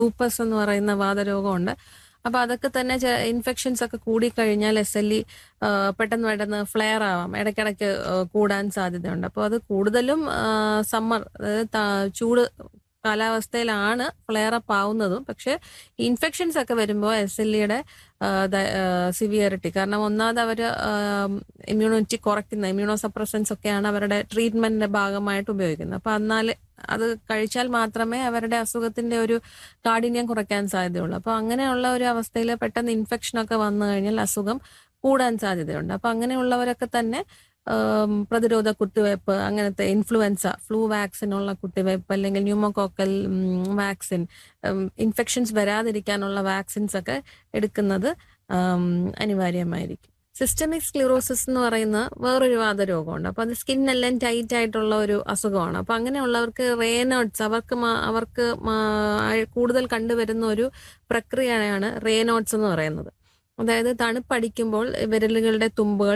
lupus എന്ന് പറയുന്ന വാതരോഗമുണ്ട് അപ്പൊ അതൊക്കെ തന്നെ ഇൻഫെക്ഷൻസ് ഒക്കെ കൂടിക്കഴിഞ്ഞാൽ എസ് എൽ ഇ പെട്ടെന്ന് പെട്ടെന്ന് ഫ്ലെയർ ആവാം ഇടയ്ക്കിടയ്ക്ക് ആ, കൂടാൻ സാധ്യതയുണ്ട് അപ്പോൾ അത് കൂടുതലും സമ്മർ അതായത് ത- ചൂട് കാലാവസ്ഥയിലാണ് ഫ്ലെയർ അപ്പ് ആവുന്നതും പക്ഷെ ഇൻഫെക്ഷൻസ് ഒക്കെ വരുമ്പോൾ എസ് എൽ ഇയുടെ സിവിയറിറ്റി കാരണം ഒന്നാമത് അവർ ഇമ്മ്യൂണിറ്റി കുറയ്ക്കുന്ന ഇമ്മ്യൂണോ സപ്രസൻസ് ഒക്കെയാണ് അവരുടെ ട്രീറ്റ്മെന്റിന്റെ ഭാഗമായിട്ട് ഉപയോഗിക്കുന്നത് അപ്പൊ എന്നാൽ അത് കഴിച്ചാൽ മാത്രമേ അവരുടെ അസുഖത്തിന്റെ ഒരു കാഠിന്യം കുറയ്ക്കാൻ സാധ്യതയുള്ളൂ അപ്പൊ അങ്ങനെയുള്ള ഒരു അവസ്ഥയിൽ പെട്ടെന്ന് ഇൻഫെക്ഷൻ ഒക്കെ വന്നു കഴിഞ്ഞാൽ അസുഖം കൂടാൻ സാധ്യതയുണ്ട് അപ്പൊ അങ്ങനെയുള്ളവരൊക്കെ തന്നെ ആം, പ്രതിരോധ കുത്തിവയ്പ്പ് അങ്ങനത്തെ ഇൻഫ്ലുവൻസ ഫ്ലൂ വാക്സിനുള്ള കുത്തിവയ്പ്പ് അല്ലെങ്കിൽ ന്യൂമോകോക്കൽ വാക്സിൻ ഇൻഫെക്ഷൻസ് വരാതിരിക്കാനുള്ള വാക്സിൻസ് ഒക്കെ എടുക്കുന്നത് ആം, അനിവാര്യമായിരിക്കും സിസ്റ്റമിക് സ്ക്ലിറോസിസ് എന്ന് പറയുന്ന വേറൊരു വാതരോഗമുണ്ട് അപ്പൊ അത് സ്കിന്നെല്ലാം ടൈറ്റ് ആയിട്ടുള്ള ഒരു അസുഖമാണ് അപ്പൊ അങ്ങനെയുള്ളവർക്ക് റേനോട്സ് അവർക്ക് മാ- അവർക്ക് മാ- കൂടുതൽ കണ്ടുവരുന്ന ഒരു പ്രക്രിയയാണ് റേനോട്സ് എന്ന് പറയുന്നത് അതായത് തണുപ്പടിക്കുമ്പോൾ വിരലുകളുടെ തുമ്പുകൾ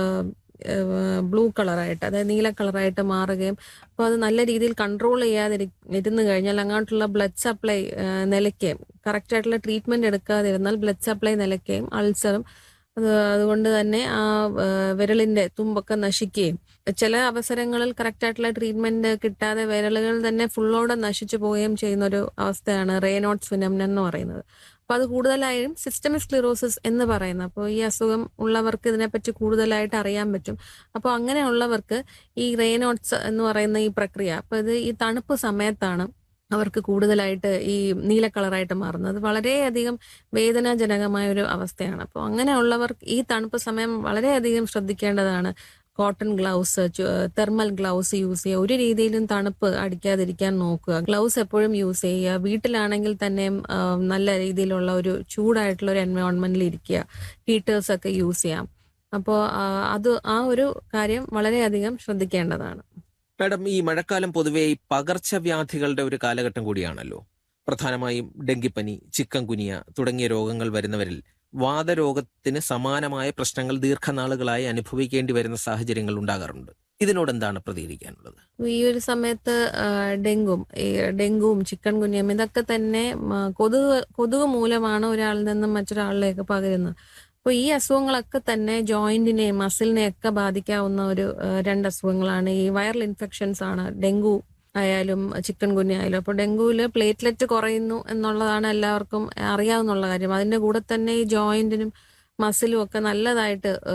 ബ്ലൂ കളറായിട്ട് അതായത് നീല കളറായിട്ട് മാറുകയും അപ്പോൾ അത് നല്ല രീതിയിൽ കൺട്രോൾ ചെയ്യാതിരി ഇരുന്ന് കഴിഞ്ഞാൽ അങ്ങോട്ടുള്ള ബ്ലഡ് സപ്ലൈ നിലയ്ക്കുകയും കറക്റ്റ് ആയിട്ടുള്ള ട്രീറ്റ്മെന്റ് എടുക്കാതിരുന്നാൽ ബ്ലഡ് സപ്ലൈ നിലയ്ക്കുകയും അൾസറും അത് അതുകൊണ്ട് തന്നെ ആ ആ, വിരലിന്റെ തുമ്പൊക്കെ നശിക്കുകയും ചില അവസരങ്ങളിൽ കറക്റ്റ് ആയിട്ടുള്ള ട്രീറ്റ്മെന്റ് കിട്ടാതെ വിരലുകൾ തന്നെ ഫുള്ളോടെ നശിച്ചു പോവുകയും ചെയ്യുന്ന ഒരു അവസ്ഥയാണ് റേനോട്സ് ഫിനമിനൻ എന്ന് പറയുന്നത് അപ്പൊ അത് കൂടുതലായും സിസ്റ്റമിക് സ്ക്ലിറോസിസ് എന്ന് പറയുന്നത് അപ്പോൾ ഈ അസുഖം ഉള്ളവർക്ക് ഇതിനെപ്പറ്റി കൂടുതലായിട്ട് അറിയാൻ പറ്റും അപ്പോൾ അങ്ങനെയുള്ളവർക്ക് ഈ റേനോട്സ് എന്ന് പറയുന്ന ഈ പ്രക്രിയ അപ്പൊ ഇത് ഈ തണുപ്പ് സമയത്താണ് അവർക്ക് കൂടുതലായിട്ട് ഈ നീല കളറായിട്ട് മാറുന്നത് വളരെയധികം വേദനാജനകമായ ഒരു അവസ്ഥയാണ് അപ്പോൾ അങ്ങനെയുള്ളവർക്ക് ഈ തണുപ്പ് സമയം വളരെയധികം ശ്രദ്ധിക്കേണ്ടതാണ് cotton gloves thermal gloves use ചെയ്യുക ഒരു രീതിയിലും തണുപ്പ് അടിക്കാതിരിക്കാൻ നോക്കുക ഗ്ലൗസ് എപ്പോഴും യൂസ് ചെയ്യുക വീട്ടിലാണെങ്കിൽ തന്നെ നല്ല രീതിയിലുള്ള ഒരു ചൂടായിട്ടുള്ള ഒരു എൻവയോൺമെന്റിൽ ഇരിക്കുക ഹീറ്റേഴ്സ് ഒക്കെ യൂസ് ചെയ്യാം അപ്പോൾ അത് ആ ഒരു കാര്യം വളരെയധികം ശ്രദ്ധിക്കേണ്ടതാണ് മാഡം ഈ മഴക്കാലം പൊതുവെ ഈ പകർച്ചവ്യാധികളുടെ ഒരു കാലഘട്ടം കൂടിയാണല്ലോ പ്രധാനമായും ഡെങ്കിപ്പനി ചിക്കൻ കുനിയ തുടങ്ങിയ രോഗങ്ങൾ വരുന്നവരിൽ വാതരോഗത്തിന് സമാനമായ പ്രശ്നങ്ങൾ ദീർഘനാളുകളായി അനുഭവിക്കേണ്ടി വരുന്ന സാഹചര്യങ്ങൾ ഉണ്ടാകാറുണ്ട് ഇതിനോട് എന്താണ് പ്രതികരിക്കാനുള്ളത് ഈ ഒരു സമയത്ത് ആ, ഡെങ്കും ഈ ഡെങ്കുവും ചിക്കൻ കുനിയം ഇതൊക്കെ തന്നെ മ, കൊതുക് കൊതുക് മൂലമാണ് ഒരാളിൽ നിന്നും മറ്റൊരാളിലേക്ക് പകരുന്നത് അപ്പോൾ ഈ അസുഖങ്ങളൊക്കെ തന്നെ ജോയിന്റിനെയും മസിലിനെയും ഒക്കെ ബാധിക്കാവുന്ന ഒരു ആ, രണ്ട് അസുഖങ്ങളാണ് ഈ വൈറൽ ഇൻഫെക്ഷൻസ് ആണ് ഡെങ്കു ആയാലും ചിക്കൻ കുനിയ ആയാലും അപ്പോൾ ഡെങ്കുവിൽ പ്ലേറ്റ്ലെറ്റ് കുറയുന്നു എന്നുള്ളതാണ് എല്ലാവർക്കും അറിയാവുന്നുള്ള കാര്യം അതിന്റെ കൂടെ തന്നെ ഈ ജോയിന്റിനും മസിലും ഒക്കെ നല്ലതായിട്ട് ആ,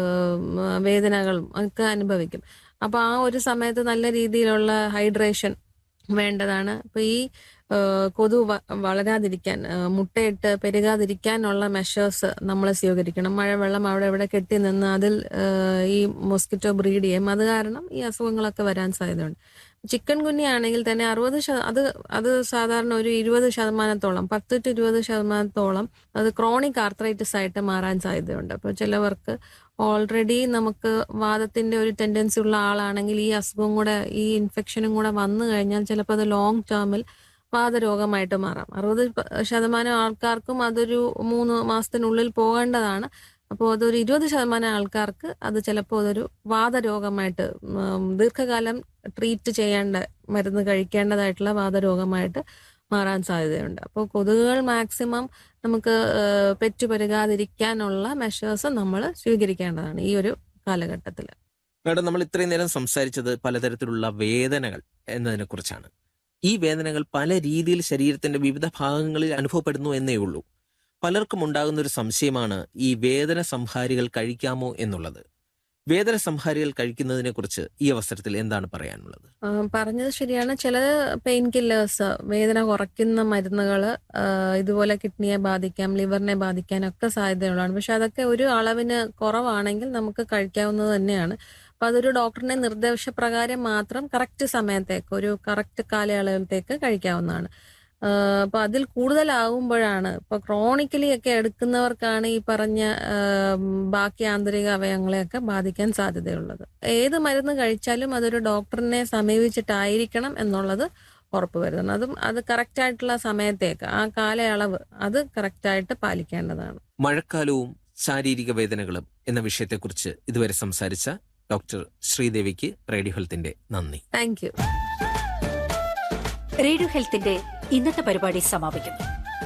വേദനകളും ഒക്കെ അനുഭവിക്കും അപ്പൊ ആ ഒരു സമയത്ത് നല്ല രീതിയിലുള്ള ഹൈഡ്രേഷൻ വേണ്ടതാണ് അപ്പൊ ഈ ആ, കൊതു വ- വളരാതിരിക്കാൻ ആ, മുട്ടയിട്ട് പെരുകാതിരിക്കാനുള്ള മെഷേഴ്സ് നമ്മൾ സ്വീകരിക്കണം മഴവെള്ളം അവിടെ ഇവിടെ കെട്ടി നിന്ന് അതിൽ ആ, ഈ മോസ്കിറ്റോ ബ്രീഡ് ചെയ്യും അത് കാരണം ഈ അസുഖങ്ങളൊക്കെ വരാൻ സാധ്യതയുണ്ട് ചിക്കൻ കുഞ്ഞാണെങ്കിൽ തന്നെ അറുപത് ശത അത് അത് സാധാരണ ഒരു ഇരുപത് ശതമാനത്തോളം പത്ത് ടു ഇരുപത് ശതമാനത്തോളം അത് ക്രോണിക് ആർത്രൈറ്റിസ് ആയിട്ട് മാറാൻ സാധ്യതയുണ്ട് അപ്പോൾ ചിലവർക്ക് ഓൾറെഡി നമുക്ക് വാദത്തിന്റെ ഒരു ടെൻഡൻസി ഉള്ള ആളാണെങ്കിൽ ഈ അസുഖം കൂടെ ഈ ഇൻഫെക്ഷനും കൂടെ വന്നു കഴിഞ്ഞാൽ ചിലപ്പോൾ അത് ലോങ് ടേമിൽ വാതരോഗമായിട്ട് മാറാം അറുപത് പ- ശതമാനം ആൾക്കാർക്കും അതൊരു മൂന്ന് മാസത്തിനുള്ളിൽ പോകേണ്ടതാണ് അപ്പോൾ അതൊരു ഇരുപത് ശതമാനം ആൾക്കാർക്ക് അത് ചിലപ്പോൾ അതൊരു വാതരോഗമായിട്ട് ഉം, ദീർഘകാലം ട്രീറ്റ് ചെയ്യേണ്ട മരുന്ന് കഴിക്കേണ്ടതായിട്ടുള്ള വാതരോഗമായിട്ട് മാറാൻ സാധ്യതയുണ്ട് അപ്പോൾ കൊതുകുകൾ മാക്സിമം നമുക്ക് ഏഹ്, പെറ്റുപെരുകാതിരിക്കാനുള്ള മെഷേഴ്സ് നമ്മൾ സ്വീകരിക്കേണ്ടതാണ് ഈ ഒരു കാലഘട്ടത്തിൽ മാഡം നമ്മൾ ഇത്രയും നേരം സംസാരിച്ചത് പലതരത്തിലുള്ള വേദനകൾ എന്നതിനെ കുറിച്ചാണ് ഈ വേദനകൾ പല രീതിയിൽ ശരീരത്തിന്റെ വിവിധ ഭാഗങ്ങളിൽ അനുഭവപ്പെടുന്നു എന്നേ ഉള്ളൂ പലർക്കും ഉണ്ടാകുന്ന ഒരു സംശയമാണ് ഈ വേദന സംഹാരികൾ കഴിക്കാമോ എന്നുള്ളത് വേദന സംഹാരികൾ കഴിക്കുന്നതിനെ കുറിച്ച് ഈ അവസരത്തിൽ എന്താണ് പറയാനുള്ളത് ആ, പറഞ്ഞത് ശരിയാണ് ചില പെയിൻ കില്ലേഴ്സ് വേദന കുറയ്ക്കുന്ന മരുന്നുകൾ ഇതുപോലെ കിഡ്നിയെ ബാധിക്കാം ലിവറിനെ ബാധിക്കാനൊക്കെ സാധ്യതയുള്ളതാണ് പക്ഷെ അതൊക്കെ ഒരു അളവിന് കുറവാണെങ്കിൽ നമുക്ക് കഴിക്കാവുന്നത് തന്നെയാണ് അപ്പൊ അതൊരു ഡോക്ടറിന്റെ നിർദ്ദേശപ്രകാരം മാത്രം കറക്റ്റ് സമയത്തേക്ക് ഒരു കറക്റ്റ് കാലയളവിലത്തേക്ക് കഴിക്കാവുന്നതാണ് ആ, അപ്പൊ അതിൽ കൂടുതലാകുമ്പോഴാണ് ഇപ്പൊ ക്രോണിക്കലി ഒക്കെ എടുക്കുന്നവർക്കാണ് ഈ പറഞ്ഞ ആ, ബാക്കി ആന്തരിക അവയവങ്ങളെയൊക്കെ ബാധിക്കാൻ സാധ്യതയുള്ളത് ഏത് മരുന്ന് കഴിച്ചാലും അതൊരു ഡോക്ടറിനെ സമീപിച്ചിട്ടായിരിക്കണം എന്നുള്ളത് ഉറപ്പുവരുത്തണം അതും അത് കറക്റ്റ് ആയിട്ടുള്ള സമയത്തേക്ക് ആ കാലയളവ് അത് കറക്റ്റ് ആയിട്ട് പാലിക്കേണ്ടതാണ് മഴക്കാലവും ശാരീരിക വേദനകളും എന്ന വിഷയത്തെക്കുറിച്ച് ഇതുവരെ സംസാരിച്ച ഡോക്ടർ ശ്രീദേവിക്ക് റേഡിയോ ഹെൽത്തിന്റെ നന്ദി താങ്ക് യു റേഡിയോ ഹെൽത്തിന്റെ ഇന്നത്തെ പരിപാടി സമാപിക്കുന്നു